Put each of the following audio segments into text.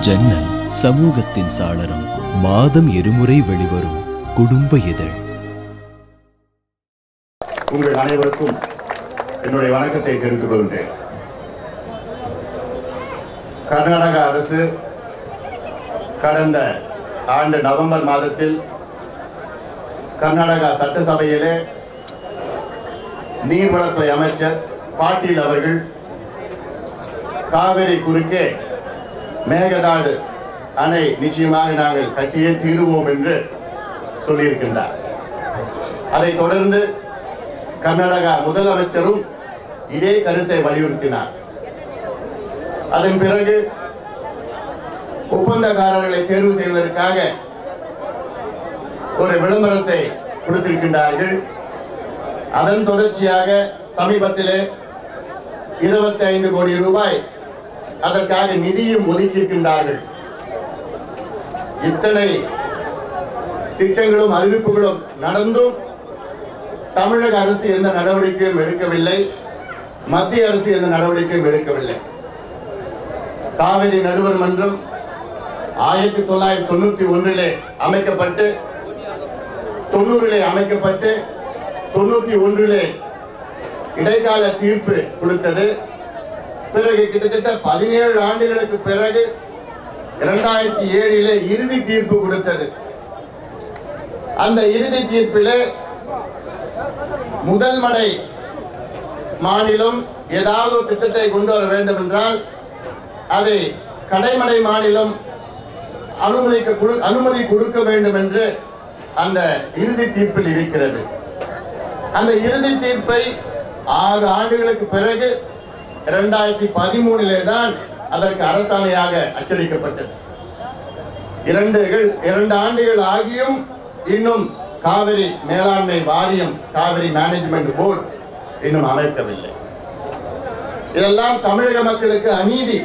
ஜன்னல் சமூகத்தின் சாளரம் மாதம் இருமுறை வெளிவரும் குடும்ப இதழ் உங்கள் அனைவருக்கும் என்னுடைய வணக்கத்தை தெரிவித்துக் கொள்கின்றேன் கர்நாடக அரசு கடந்த ஆண்டு நவம்பர் மாதத்தில் கர்நாடகா சட்டசபையிலே நீர்வளத்துறை அமைச்சர் பாட்டீல் அவர்கள் காவிரி குறுக்கே மேகதாடு அணை நிச்சயமாக நாங்கள் கட்டியே தீருவோம் என்று சொல்லியிருக்கின்றார் அதைத் தொடர்ந்து கர்நாடகா முதலமைச்சரும் இதே கருத்தை வலியுறுத்தினார் அதன் பிறகு ஒப்பந்தக்காரர்களை தேர்வு செய்வதற்காக ஒரு விளம்பரத்தை கொடுத்திருக்கின்றார்கள் அதன் தொடர்ச்சியாக சமீபத்திலே இருபத்தி ஐந்து கோடி ரூபாய் அதற்காக நிதியும் ஒதுக்கியிருக்கின்றார்கள் இத்தனை திட்டங்களும் அறிவிப்புகளும் நடந்தும் தமிழக அரசு எந்த நடவடிக்கையும் எடுக்கவில்லை மத்திய அரசு எந்த நடவடிக்கையும் எடுக்கவில்லை காவிரி நடுவர் மன்றம் ஆயிரத்தி தொள்ளாயிரத்தி தொண்ணூத்தி ஒன்றிலே அமைக்கப்பட்டு தொண்ணூறிலே அமைக்கப்பட்டு தொண்ணூத்தி ஒன்றிலே இடைக்கால தீர்ப்பு கொடுத்தது பிறகு கிட்டத்தட்ட பதினேழு ஆண்டுகளுக்கு பிறகு இரண்டாயிரத்தி ஏழிலே இறுதி தீர்ப்பு கொடுத்தது அந்த இறுதி தீர்ப்பிலே முதல் மடை மாநிலம் ஏதாவது ஒரு திட்டத்தை கொண்டு வர வேண்டும் என்றால் அதை கடைமடை மாநிலம் அனுமதிக்க கொடு- அனுமதி கொடுக்க வேண்டும் என்று அந்த இறுதி தீர்ப்பில் இருக்கிறது அந்த இறுதி தீர்ப்பை ஆறு ஆண்டுகளுக்கு பிறகு இரண்டாயிரத்தி பதிமூணிலே தான் அதற்கு அரசாணையாக அச்சடிக்கப்பட்டது இரண்டுகள் இரண்டு ஆண்டுகள் ஆகியும் இன்னும் காவிரி மேலாண்மை வாரியம் காவிரி மேனேஜ்மெண்ட் போர்டு இன்னும் அமைக்கவில்லை இதெல்லாம் தமிழக மக்களுக்கு அநீதி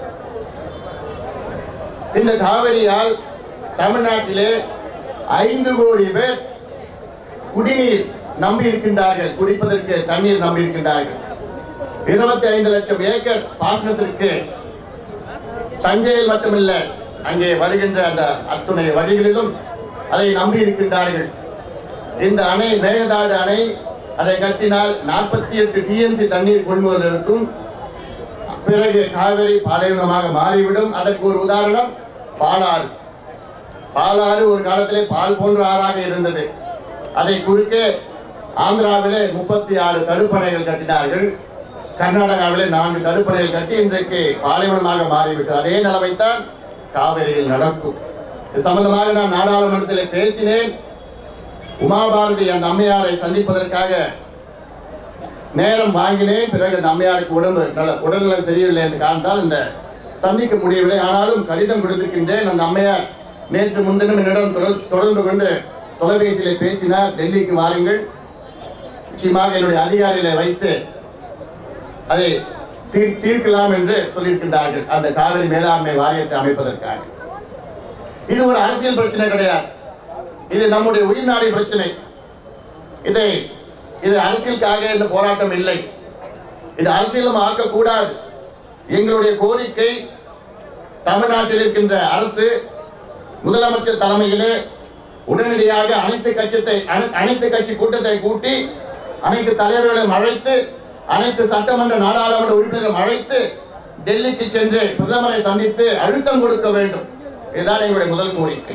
இந்த காவிரியால் தமிழ்நாட்டிலே ஐந்து கோடி பேர் குடிநீர் நம்பி இருக்கின்றார்கள் குடிப்பதற்கு தண்ணீர் நம்பி இருக்கின்றார்கள் இருபத்தி ஐந்து லட்சம் ஏக்கர் பாசனத்திற்கு தஞ்சையில் மட்டுமில்ல அங்கே வருகின்ற அந்த அத்துணை வழிகளிலும் அதை நம்பி இருக்கின்றார்கள் இந்த அணை மேகதாடு அணை அதை கட்டினால் நாற்பத்தி எட்டு டிஎம்சி தண்ணீர் கொள்முதல் இருக்கும் பிறகு காவிரி பாலைவனமாக மாறிவிடும் அதற்கு ஒரு உதாரணம் பாலாறு பாலாறு ஒரு காலத்திலே பால் போன்ற ஆறாக இருந்தது அதை குறுக்கே ஆந்திராவிலே முப்பத்தி ஆறு தடுப்பணைகள் கட்டினார்கள் கர்நாடகாவிலே நான்கு தடுப்பணைகள் கட்டி இன்றைக்கு பாலைவனமாக மாறிவிட்டது அதே நிலைமைத்தான் காவிரியில் நடக்கும் இது சம்பந்தமாக நான் நாடாளுமன்றத்தில் பேசினேன் உமாபாரதி அந்த அம்மையாரை சந்திப்பதற்காக நேரம் வாங்கினேன் பிறகு அந்த அம்மையாருக்கு உடம்பு நல்ல உடல்நலம் சரியில்லை என்று காரணத்தால் இந்த சந்திக்க முடியவில்லை ஆனாலும் கடிதம் கொடுத்திருக்கின்றேன் அந்த அம்மையார் நேற்று முன்தினம் என்னிடம் தொடர்- தொடர்பு கொண்டு தொலைபேசியிலே பேசினார் டெல்லிக்கு வாருங்கள் நிச்சயமாக என்னுடைய அதிகாரிகளை வைத்து அதை தீர் தீர்க்கலாம் என்று சொல்லியிருக்கின்றார்கள் அந்த காவிரி மேலாண்மை வாரியத்தை அமைப்பதற்காக இது ஒரு அரசியல் பிரச்சனை கிடையாது இது நம்முடைய உயிர்நாடி பிரச்சனை இதை இது அரசியலுக்காக இந்த போராட்டம் இல்லை இது அரசியலும் ஆக்கக்கூடாது எங்களுடைய கோரிக்கை தமிழ்நாட்டில் இருக்கின்ற அரசு முதலமைச்சர் தலைமையிலே உடனடியாக அனைத்து கட்சத்தை அனை- அனைத்து கட்சி கூட்டத்தை கூட்டி அனைத்து தலைவர்களையும் அழைத்து அனைத்து சட்டமன்ற நாடாளுமன்ற உறுப்பினர்களும் அழைத்து டெல்லிக்கு சென்று பிரதமரை சந்தித்து அழுத்தம் கொடுக்க வேண்டும் இதுதான் எங்களுடைய முதல் கோரிக்கை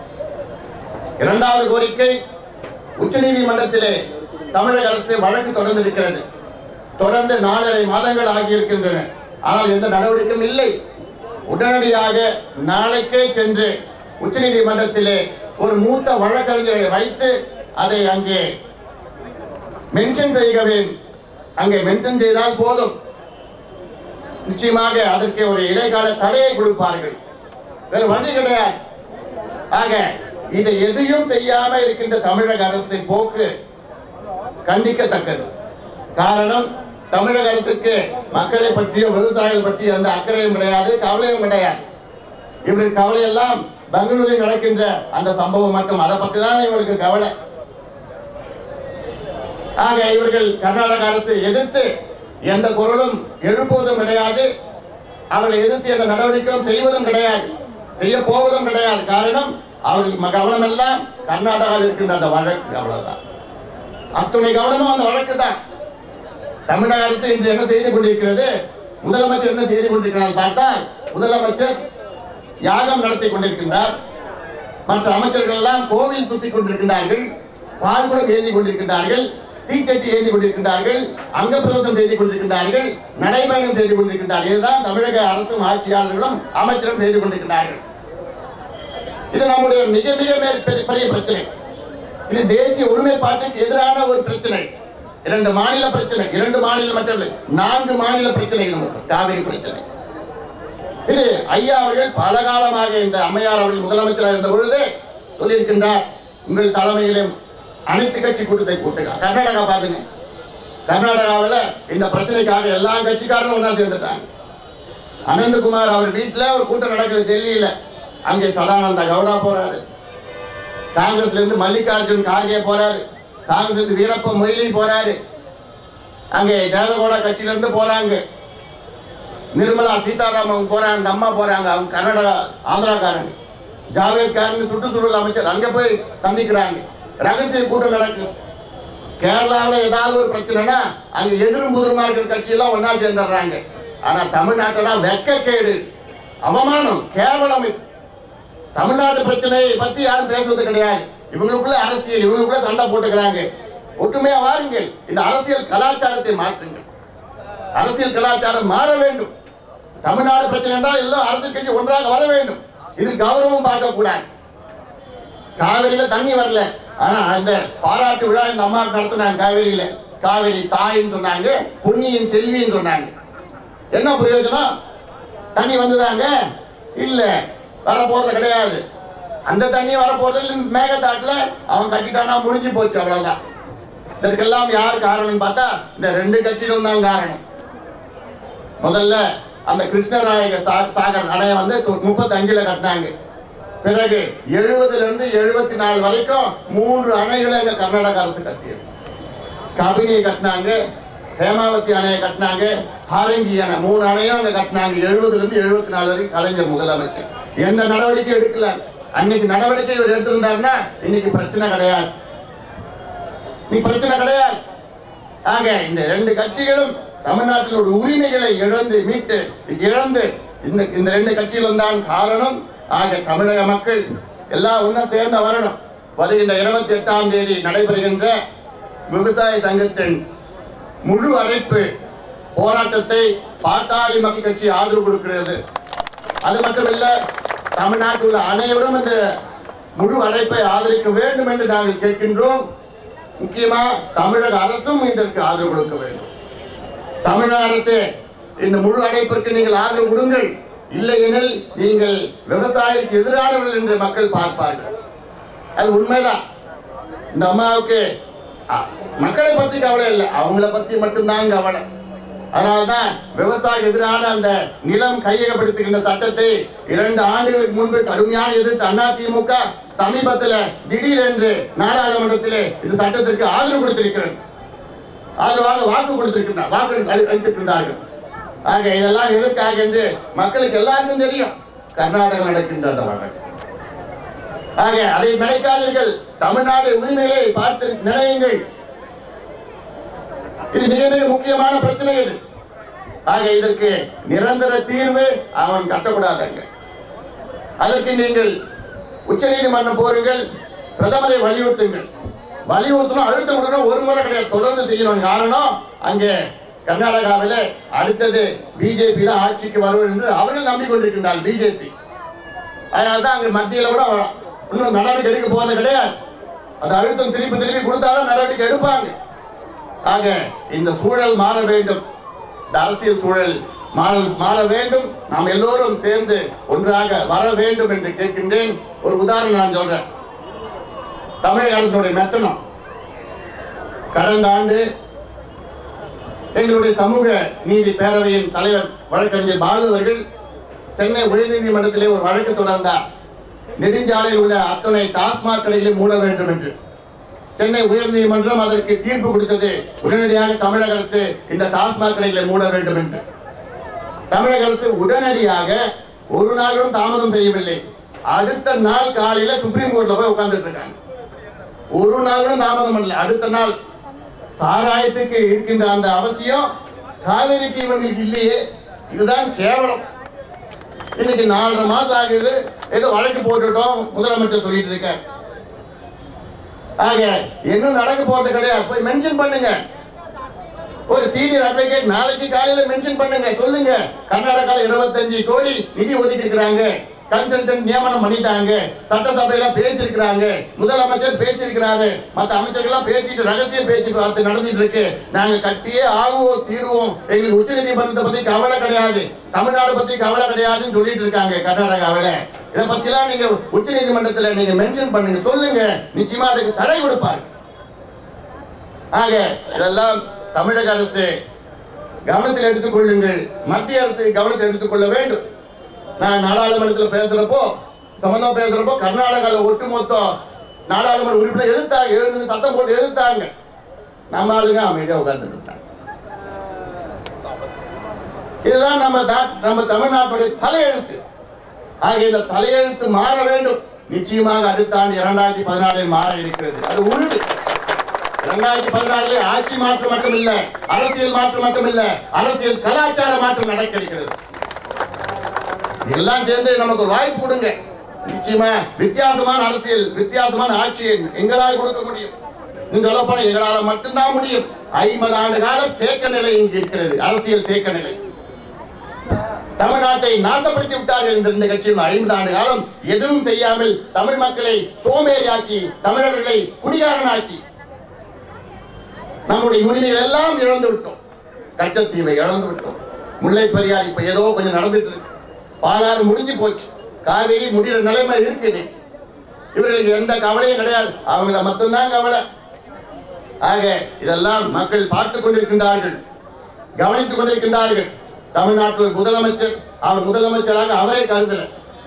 இரண்டாவது கோரிக்கை உச்சநீதிமன்றத்திலே தமிழக அரசு வழக்கு தொடர்ந்து இருக்கிறது தொடர்ந்து நாலரை மாதங்கள் ஆகியிருக்கின்றன ஆனால் எந்த நடவடிக்கையும் இல்லை உடனடியாக நாளைக்கே சென்று உச்சநீதிமன்றத்திலே ஒரு மூத்த வழக்கறிஞரை வைத்து அதை அங்கே மென்ஷன் செய்ய வேண்டும் அங்கே மென்ஷன் செய்தால் போதும் நிச்சயமாக அதற்கு ஒரு இடைக்கால தடையை கொடுப்பார்கள் வேறு வழி கிடையாது ஆக இதை எதையும் செய்யாம இருக்கின்ற தமிழக அரசு போக்கு கண்டிக்கத்தக்கது காரணம் தமிழக அரசுக்கு மக்களை பற்றியோ விவசாயிகள் பற்றியோ எந்த அக்கறையும் கிடையாது கவலையும் கிடையாது இவர்கள் கவலை எல்லாம் பெங்களூரில் நடக்கின்ற அந்த சம்பவம் மட்டும் அதை பற்றி தான் இவங்களுக்கு கவலை ஆக இவர்கள் கர்நாடக அரசை எதிர்த்து எந்த குரலும் எழுப்புவதும் கிடையாது அவர்களை எதிர்த்து எந்த நடவடிக்கையும் செய்வதும் கிடையாது செய்ய போவதும் கிடையாது காரணம் அவர்கள் ம- கவனம் எல்லாம் கர்நாடகாவில் இருக்கின்ற அந்த வழக்கு அவ்வளவுதான் அத்துணை கவனமும் அந்த வழக்கு தான் தமிழக அரசு இன்று என்ன செய்து கொண்டிருக்கிறது முதலமைச்சர் என்ன செய்து கொண்டிருக்கிறார் பார்த்தால் முதலமைச்சர் யாகம் நடத்தி கொண்டிருக்கின்றார் மற்ற அமைச்சர்கள் எல்லாம் கோவில் சுத்தி கொண்டிருக்கின்றார்கள் பால்குடம் ஏந்தி கொண்டிருக்கின்றார்கள் தீச்சட்டி ஏந்தி கொண்டிருக்கின்றார்கள் அங்கப்பிரதம் செய்து கொண்டிருக்கின்றார்கள் நடைபயணம் செய்து கொண்டிருக்கின்றார்கள் இதுதான் தமிழக அரசும் ஆட்சியாளர்களும் அமைச்சரும் செய்து கொண்டிருக்கின்றார்கள் இது நம்முடைய மிக மிக மேல் பெரிய பெரிய பிரச்சனை இது தேசிய ஒருமைப்பாட்டுக்கு எதிரான ஒரு பிரச்சனை இரண்டு மாநில பிரச்சனை இரண்டு மாநில மட்டும் நான்கு மாநில பிரச்சனை நமக்கு காவிரி பிரச்சனை இது ஐயா அவர்கள் பல காலமாக இந்த அம்மையார் அவர்கள் முதலமைச்சராக இருந்த பொழுது சொல்லியிருக்கின்றார் உங்கள் தலைமையிலும் அனைத்து கட்சி கூட்டத்தை கூட்டுங்க கர்நாடகா பாருங்க கர்நாடகாவில் இந்த பிரச்சனைக்காக எல்லா கட்சிக்காரரும் ஒன்றா சேர்ந்துட்டாங்க அனந்தகுமார் அவர் வீட்டில் ஒரு கூட்டம் நடக்குது டெல்லியில அங்கே சதானந்த கவுடா போறாரு காங்கிரஸ்ல இருந்து மல்லிகார்ஜுன் கார்கே போறாரு காங்கிரஸ்ல இருந்து வீரப்ப மொய்லி போறாரு அங்கே தேவகவுடா கட்சியில இருந்து போறாங்க நிர்மலா சீதாராமன் போறாங்க அந்த அம்மா போறாங்க அவங்க கர்நாடகா ஆந்திராக்காரங்க ஜாவேத் காரன் சுற்றுச்சூழல் அமைச்சர் அங்க போய் சந்திக்கிறாங்க ரகசிய கூட்டம் நடக்கும் கேரளாவில் ஏதாவது ஒரு பிரச்சனைனா அங்க எதிரும் புதிருமா இருக்கிற கட்சியெல்லாம் ஒண்ணா சேர்ந்துடுறாங்க ஆனா தமிழ்நாட்டில் வெக்கக்கேடு அவமானம் கேவலம் இது. தமிழ்நாட்டு பிரச்சனையை பத்தி யாரும் பேசுவது கிடையாது இவங்களுக்குள்ள அரசியல் இவங்களுக்குள்ள சண்டை போட்டுக்கிறாங்க ஒற்றுமையா வாருங்கள் இந்த அரசியல் கலாச்சாரத்தை மாற்றுங்கள் அரசியல் கலாச்சாரம் மாற வேண்டும் தமிழ்நாடு பிரச்சனை என்றால் எல்லாம் அரசியல் கட்சி ஒன்றாக வர வேண்டும் இதில் கௌரவம் பார்க்க கூடாது காவிரியில தண்ணி வரல ஆனா அந்த பாராட்டு விழா இந்த அம்மா நடத்தினாங்க காவிரியில காவிரி தாயின்னு சொன்னாங்க புண்ணியின் செல்வின்னு சொன்னாங்க என்ன பிரயோஜனம் தண்ணி வந்துதாங்க இல்ல வர போறது கிடையாது அந்த தண்ணி வர போறது மேகத்தாட்டுல அவன் கட்டிட்டானா முடிஞ்சு போச்சு அவ்வளவுதான் இதற்கெல்லாம் யார் காரணம்னு பார்த்தா இந்த ரெண்டு கட்சிகளும் தான் காரணம் முதல்ல அந்த கிருஷ்ணராயக சா- சாகர் அணையை வந்து முப்பத்தி அஞ்சுல கட்டினாங்க பிறகு எழுபதுல இருந்து எழுபத்தி நாலு வரைக்கும் மூன்று அணைகளை எங்க கர்நாடக அரசு கட்டியது கபினியை கட்டினாங்க ஹேமாவதி அணையை கட்டினாங்க ஹாரங்கி அணை மூணு அணையும் அங்க கட்டினாங்க எழுபதுல இருந்து எழுபத்தி நாலு வரைக்கும் கலைஞர் முதலமைச்சர் எந்த நடவடிக்கை எடுக்கல அன்னைக்கு நடவடிக்கை இவர் எடுத்திருந்தாருன்னா இன்னைக்கு பிரச்சனை கிடையாது நீ பிரச்சனை கிடையாது ஆக இந்த ரெண்டு கட்சிகளும் தமிழ்நாட்டினோட உரிமைகளை இழந்து மீட்டு இழந்து இந்த இந்த ரெண்டு கட்சிகளும் தான் காரணம் ஆக தமிழக மக்கள் எல்லாம் ஒண்ணா சேர்ந்து வரணும் வருகின்ற இருபத்தி எட்டாம் தேதி நடைபெறுகின்ற விவசாய சங்கத்தின் முழு அழைப்பு போராட்டத்தை பாட்டாளி மக்கள் கட்சி ஆதரவு கொடுக்கிறது அது மட்டுமல்ல தமிழ்நாட்டில் உள்ள அனைவரும் இந்த முழு அழைப்பை ஆதரிக்க வேண்டும் என்று நாங்கள் கேட்கின்றோம் முக்கியமா தமிழக அரசும் இதற்கு ஆதரவு கொடுக்க வேண்டும் தமிழக அரசு இந்த முழு அடைப்பிற்கு நீங்கள் ஆதரவு கொடுங்கள் இல்லையெனில் நீங்கள் விவசாயிக்கு எதிரானவர்கள் என்று மக்கள் பார்ப்பார்கள் அது உண்மைதான் இந்த அம்மாவுக்கு அ, மக்களை பத்தி கவலை இல்லை அவங்கள பத்தி மட்டும்தான் கவலை அதனால்தான் விவசாய எதிரான அந்த நிலம் கையகப்படுத்துகின்ற சட்டத்தை இரண்டு ஆண்டுகளுக்கு முன்பு கடுமையாக எதிர்த்து அதிமுக சமீபத்தில் திடீரென்று நாடாளுமன்றத்திலே இந்த சட்டத்திற்கு ஆதரவு கொடுத்திருக்கிறது ஆதரவாக வாக்கு கொடுத்திருக்கின்றார் வாக்கு அளி- அளித்திருக்கின்றார்கள் ஆக இதெல்லாம் எதற்காக என்று மக்களுக்கு எல்லாருக்கும் தெரியும் கர்நாடகம் நடக்கின்ற அந்த வழக்கு ஆக அதை நினைக்காதீர்கள் தமிழ்நாடு உரிமைகளை பார்த்து நினையுங்கள் இது மிக மிக முக்கியமான பிரச்சனை இது ஆக இதற்கு நிரந்தர தீர்வு அவன் கட்டக்கூடாதுங்க அதற்கு நீங்கள் உச்சநீதிமன்றம் போருங்கள் பிரதமரை வலியுறுத்துங்கள் வலியுறுத்தணும் அழுத்தம் கொடுக்கணும் ஒரு முறை கிடையாது தொடர்ந்து செய்யணும் காரணம் அங்கே கர்நாடகாவில் அடுத்தது பிஜேபி தான் ஆட்சிக்கு வரும் என்று அவர்கள் நம்பிக்கொண்டிருக்கின்றார் பிஜேபி அதனால தான் அங்கே மத்தியில் கூட இன்னும் நடவடிக்கை எடுக்க போறது கிடையாது அந்த அழுத்தம் திருப்பி திருப்பி கொடுத்தாதான் நடவடிக்கை எடுப்பாங்க ஆக இந்த சூழல் மாற வேண்டும் இந்த அரசியல் சூழல் மாற மாற வேண்டும் நாம் எல்லோரும் சேர்ந்து ஒன்றாக வர வேண்டும் என்று கேட்கின்றேன் ஒரு உதாரணம் நான் சொல்றேன் தமிழக அரசுடைய மெத்தனம் கடந்த ஆண்டு எங்களுடைய சமூக நீதி பேரவையின் தலைவர் வழக்கறிஞர் பாலு அவர்கள் சென்னை உயர்நீதிமன்றத்திலே ஒரு வழக்கு தொடர்ந்தார் நெடுஞ்சாலையில் உள்ள அத்தனை டாஸ்மாக் கடைகளை மூட வேண்டும் என்று சென்னை உயர்நீதிமன்றம் அதற்கு தீர்ப்பு கொடுத்தது உடனடியாக தமிழக அரசு இந்த டாஸ்மாக் கடைகளை மூட வேண்டும் என்று தமிழக அரசு உடனடியாக ஒரு நாளும் தாமதம் செய்யவில்லை அடுத்த நாள் காலையில சுப்ரீம் கோர்ட்ல போய் உட்கார்ந்துட்டு இருக்காங்க ஒரு நாளும் தாமதம் பண்ணல அடுத்த நாள் சாராயத்துக்கு இருக்கின்ற அந்த அவசியம் காவிரிக்கு இவங்களுக்கு இல்லையே இதுதான் கேவலம் இன்னைக்கு நாலரை மாசம் ஆகுது ஏதோ வழக்கு போட்டுட்டோம் முதலமைச்சர் சொல்லிட்டு இருக்கார் ஆக இன்னும் நடக்க போறது கிடையாது போய் மென்ஷன் பண்ணுங்க ஒரு சீனியர் அட்வொகேட் நாளைக்கு காலையில மென்ஷன் பண்ணுங்க சொல்லுங்க கர்நாடகால இருபத்தஞ்சு கோடி நிதி ஒதுக்கி இருக்கிறாங்க கன்சல்டன்ட் நியமனம் பண்ணிட்டாங்க சட்டசபையில பேசியிருக்கிறாங்க முதலமைச்சர் பேசியிருக்கிறாரு மத்த அமைச்சர்கள்லாம் பேசிட்டு ரகசிய பேச்சுவார்த்தை நடந்துட்டு இருக்கு நாங்க கட்டியே ஆகுவோம் தீருவோம் எங்களுக்கு உச்ச நீதிமன்றத்தை பத்தி கவலை கிடையாது தமிழ்நாடு பத்தி கவலை கிடையாதுன்னு சொல்லிட்டு இருக்காங்க கர்நாடகாவில இதை பத்திலாம் நீங்க உச்ச நீதிமன்றத்துல நீங்க மென்ஷன் பண்ணுங்க சொல்லுங்க நிச்சயமா அதுக்கு தடை கொடுப்பாரு ஆக இதெல்லாம் தமிழக அரசு கவனத்தில் எடுத்துக் கொள்ளுங்கள் மத்திய அரசு கவனத்தில் எடுத்துக்கொள்ள வேண்டும் நான் நாடாளுமன்றத்தில் பேசுறப்போ சம்பந்தம் பேசுறப்போ கர்நாடகாவில் ஒட்டுமொத்தம் நாடாளுமன்ற உறுப்பினர் எதிர்த்தாங்க எழுந்து சத்தம் போட்டு எதிர்த்தாங்க நம்ம ஆளுங்க அமைதியா உட்கார்ந்துட்டு இருந்தாங்க இதுதான் நம்ம நா- நம்ம தமிழ்நாட்டுடைய தலையெழுத்து ஆக இந்த தலையெழுத்து மாற வேண்டும் நிச்சயமாக அடுத்த ஆண்டு இரண்டாயிரத்தி பதினாலில் மாற இருக்கிறது அது உறுதி இரண்டாயிரத்தி பதினாலில் ஆட்சி மாற்றம் மட்டும் இல்ல அரசியல் மாற்றம் மட்டும் இல்ல அரசியல் கலாச்சார மாற்றம் நடக்க இருக்கிறது எல்லாம் சேர்ந்து நமக்கு ஒரு வாய்ப்பு கொடுங்க நிச்சயமா வித்தியாசமான அரசியல் வித்தியாசமான ஆட்சியை எங்களால் கொடுக்க முடியும் நீங்க சொல்ல போனா எங்களால மட்டும்தான் முடியும் ஐம்பது ஆண்டு கால தேக்க நிலை இங்கு இருக்கிறது அரசியல் தேக்க நிலை தமிழ்நாட்டை நாசப்படுத்தி விட்டார்கள் இந்த ரெண்டு கட்சியும் ஐம்பது ஆண்டு காலம் எதுவும் செய்யாமல் தமிழ் மக்களை சோம்பேறியாக்கி தமிழர்களை குடிகாரனாக்கி நம்முடைய உரிமைகள் எல்லாம் இழந்து விட்டோம் கச்சத்தீவை இழந்து விட்டோம் முல்லை பெரியார் இப்ப ஏதோ கொஞ்சம் நடந்துட்டு இருக்கு பாலாறு முடிஞ்சு போச்சு காவேரி முடிகிற நிலைமை இருக்கு இன்னைக்கு. இவர்களுக்கு எந்த கவலையும் கிடையாது அவங்கள மட்டும்தான் கவலை ஆக இதெல்லாம் மக்கள் பார்த்து கொண்டிருக்கின்றார்கள் கவனித்துக் கொண்டிருக்கின்றார்கள் தமிழ்நாட்டில் முதலமைச்சர் அவர் முதலமைச்சராக அவரே கருதல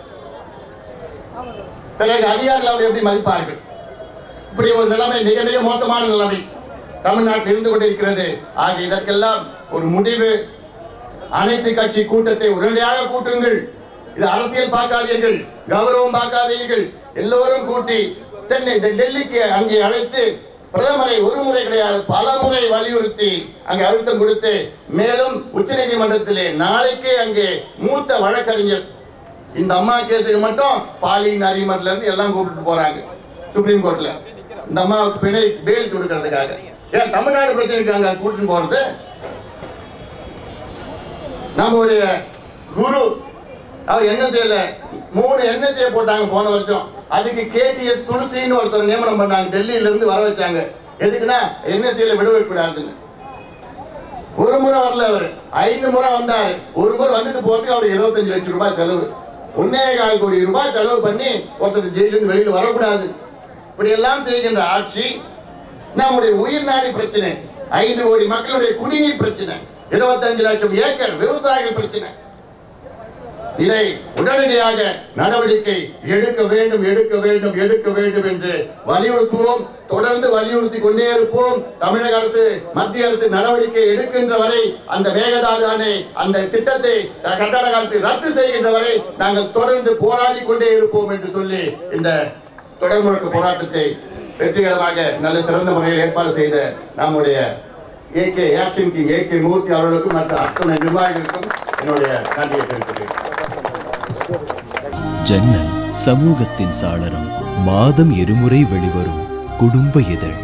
பிறகு அதிகாரிகள் அவர் எப்படி மதிப்பார்கள் இப்படி ஒரு நிலைமை மிக மிக மோசமான நிலைமை தமிழ்நாட்டில் இருந்து கொண்டிருக்கிறது ஆக இதற்கெல்லாம் ஒரு முடிவு அனைத்து கட்சி கூட்டத்தை உடனடியாக கூட்டுங்கள் இது அரசியல் பார்க்காதீர்கள் கௌரவம் பார்க்காதீர்கள் எல்லோரும் கூட்டி சென்னை டெ- டெல்லிக்கு அங்கே அழைத்து பிரதமரை ஒரு முறை கிடையாது பல முறை வலியுறுத்தி அங்கே அழுத்தம் கொடுத்து மேலும் உச்சநீதிமன்றத்திலே நாளைக்கே அங்கே மூத்த வழக்கறிஞர் இந்த அம்மா கேஸுக்கு மட்டும் ஃபாலிங் அரிமட்ல இருந்து எல்லாம் கூப்பிட்டு போறாங்க சுப்ரீம் கோர்ட்ல இந்த அம்மாவுக்கு பிணை பேல் கொடுக்கறதுக்காக ஏன் தமிழ்நாடு பிரச்சனைக்கு அங்க கூட்டிட்டு போறது நம்முடைய குரு அவர் என்ன செய்யல மூணு என்எஸ்ஏ போட்டாங்க போன வருஷம் அதுக்கு கேடிஎஸ் துளசின்னு ஒருத்தர் நியமனம் பண்ணாங்க டெல்லியில இருந்து வர வச்சாங்க எதுக்குன்னா என்எஸ்ஏல விட வைக்கூடாதுன்னு ஒரு முறை வரல அவர் ஐந்து முறை வந்தார் ஒரு முறை வந்துட்டு போறதுக்கு அவர் இருபத்தஞ்சு லட்சம் ரூபாய் செலவு ஒன்னே கால் கோடி ரூபாய் செலவு பண்ணி ஒருத்தர் ஜெயிலிருந்து வெளியில வரக்கூடாது இப்படி எல்லாம் செய்கின்ற ஆட்சி நம்முடைய உயிர் நாடி பிரச்சனை ஐந்து கோடி மக்களுடைய குடிநீர் பிரச்சனை இருபத்தஞ்சு லட்சம் ஏக்கர் விவசாயிகள் பிரச்சனை இதை உடனடியாக நடவடிக்கை எடுக்க வேண்டும் எடுக்க வேண்டும் எடுக்க வேண்டும் என்று வலியுறுத்துவோம் தொடர்ந்து வலியுறுத்தி கொண்டே இருப்போம் தமிழக அரசு மத்திய அரசு நடவடிக்கை எடுக்கின்ற வரை அந்த வேகதாது அணை அந்த திட்டத்தை கர்நாடக அரசு ரத்து செய்கின்ற வரை நாங்கள் தொடர்ந்து போராடி கொண்டே இருப்போம் என்று சொல்லி இந்த தொடர் முழக்க போராட்டத்தை வெற்றிகரமாக நல்ல சிறந்த முறையில் ஏற்பாடு செய்த நம்முடைய AK action king AK Moorthy அவர்களுக்கும் மற்ற அத்தனை நிர்வாகிகளுக்கும் என்னுடைய நன்றியை தெரிவிக்கிறேன் ஜன்னல் சமூகத்தின் சாளரம் மாதம் இருமுறை வெளிவரும் குடும்ப இதழ்